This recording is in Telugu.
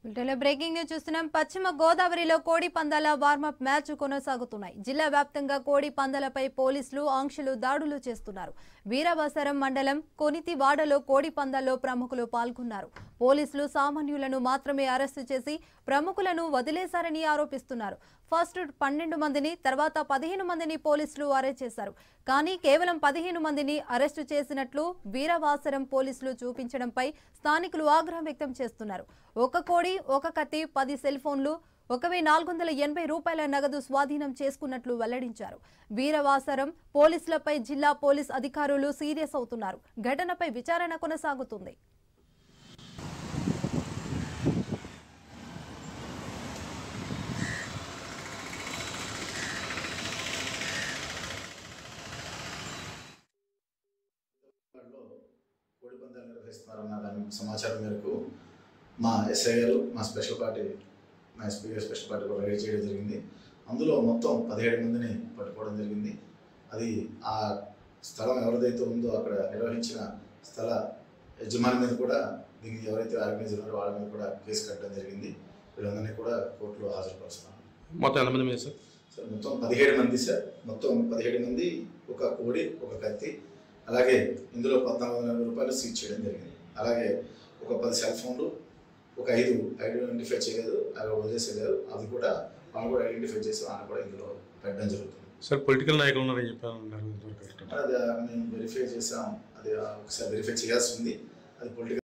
బులెటిన్లో బ్రేకింగ్ న్యూస్ చూస్తున్నాం పశ్చిమ గోదావరిలో కోడి పందాల వార్మప్ మ్యాచ్ కొనసాగుతున్నాయి జిల్లా వ్యాప్తంగా కోడి పందాలపై పోలీసులు ఆంక్షలు దాడులు చేస్తున్నారు వీరవసరం మండలం కొనితివాడలో కోడి పందాల్లో ప్రముఖులు పాల్గొన్నారు పోలీసులు సామాన్యులను మాత్రమే అరెస్టు చేసి ప్రముఖులను వదిలేశారని ఆరోపిస్తున్నారు ఫస్ట్ పన్నెండు మందిని తర్వాత పదిహేను మందిని పోలీసులు అరెస్ట్ చేశారు కానీ కేవలం పదిహేను మందిని అరెస్టు చేసినట్లు వీరవాసరం పోలీసులు చూపించడంపై స్థానికులు ఆగ్రహం వ్యక్తం చేస్తున్నారు ఒక కోడి ఒక కత్తి పది సెల్ ఫోన్లు ఒక వెయ్యి నాలుగు వందల ఎనభై రూపాయల నగదు స్వాధీనం చేసుకున్నట్లు వెల్లడించారు వీరవాసరం పోలీసులపై జిల్లా పోలీస్ అధికారులు సీరియస్ అవుతున్నారు ఘటనపై విచారణ కొనసాగుతుంది లో కోడి పందాలు నిర్వహిస్తున్నారన్న దాని సమాచారం మేరకు మా ఎస్ఐ గారు మా స్పెషల్ పార్టీ మా ఎస్పీ గారు స్పెషల్ పార్టీ కూడా రైడ్ చేయడం జరిగింది అందులో మొత్తం పదిహేడు మందిని పట్టుకోవడం జరిగింది అది ఆ స్థలం ఎవరిదైతే ఉందో అక్కడ నిర్వహించిన స్థల యజమాని మీద కూడా దీన్ని ఎవరైతే ఆర్గనైజ్ ఉన్నారో వాళ్ళ మీద కూడా కేసు కట్టడం జరిగింది వీళ్ళందరినీ కూడా కోర్టులో హాజరుపరుస్తున్నాం మొత్తం ఎంతమంది మీద సార్ సార్ మొత్తం పదిహేడు మంది సార్ మొత్తం పదిహేడు మంది ఒక కోడి ఒక కత్తి అలాగే ఇందులో పద్నాలుగు వందల ఎనభై రూపాయలు సీజ్ చేయడం జరిగింది అలాగే ఒక పది సెల్ ఫోన్లు ఒక ఐదు ఐడెంటిఫై చేయలేదు అవి వదిలేసేదారు అది కూడా వాళ్ళు కూడా ఐడెంటిఫై చేసి వాళ్ళు కూడా ఇందులో పెట్టడం జరుగుతుంది సార్ పొలిటికల్ నాయకులు ఉన్నారని చెప్పారు అన్నారు ఇంతవరకు కరెక్ట్ అది మేము వెరిఫై చేసాం అది ఒకసారి వెరిఫై చేయాల్సి ఉంది అది పొలిటికల్